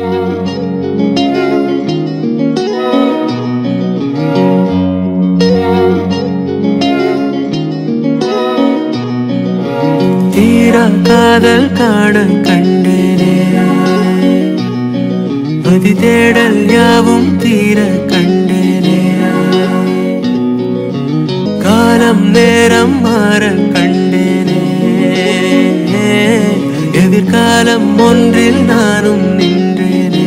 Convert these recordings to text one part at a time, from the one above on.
தீரா காதல் காண கண்டேனே மதி தேடல் யாவும் தீர கண்டேனே காலம் நேரம் மாற கண்டேனே எதிர்காலம் ஒன்றில் நானும் நின்றேனே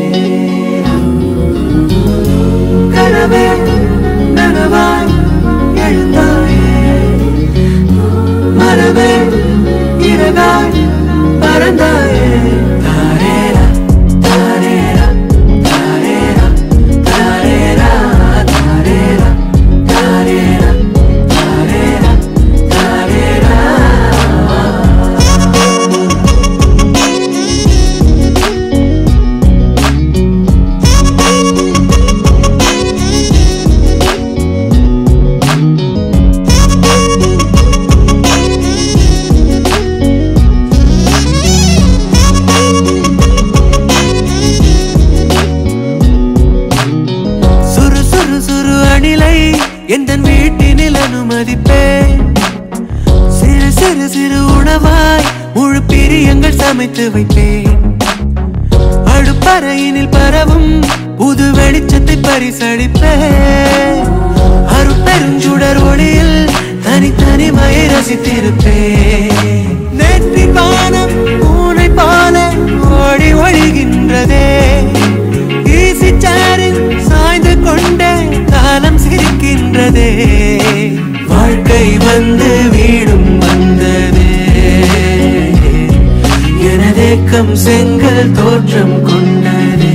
கனவே நனவாய் எழுந்தாயே மரமே இறகாய் பறந்தாயே தாரேரா தாரேரா தாரேரா தாரேரா தாரேரா தாரேரா தாரேரா தாரேரா சுறு சுறு சுறு அணிலை எந்த வீட்டினில் அனுமதிப்பேன் சிறு சிறு சிறு உணவாய் முழு பிரியங்கள் சமைத்து வைப்பேன் அடுப்பறையினில் பரவும் புது வெளிச்சத்தை பரிசளிப்பேன் அருப்பெருஞ்சுடர் ஒளியில் தனித்தனிமையை ரசித்திருப்பேன் நேற்றி வானம் பூனை பால ஓடி ஒழிகின்றதே ஈசி சேரில் சாய்ந்து கொண்டே காலம் சிரிக்கின்றதே வாழ்க்கை வந்து வீடும் வந்ததே எனதேக்கம் செங்கல் தோற்றம் கொண்டதே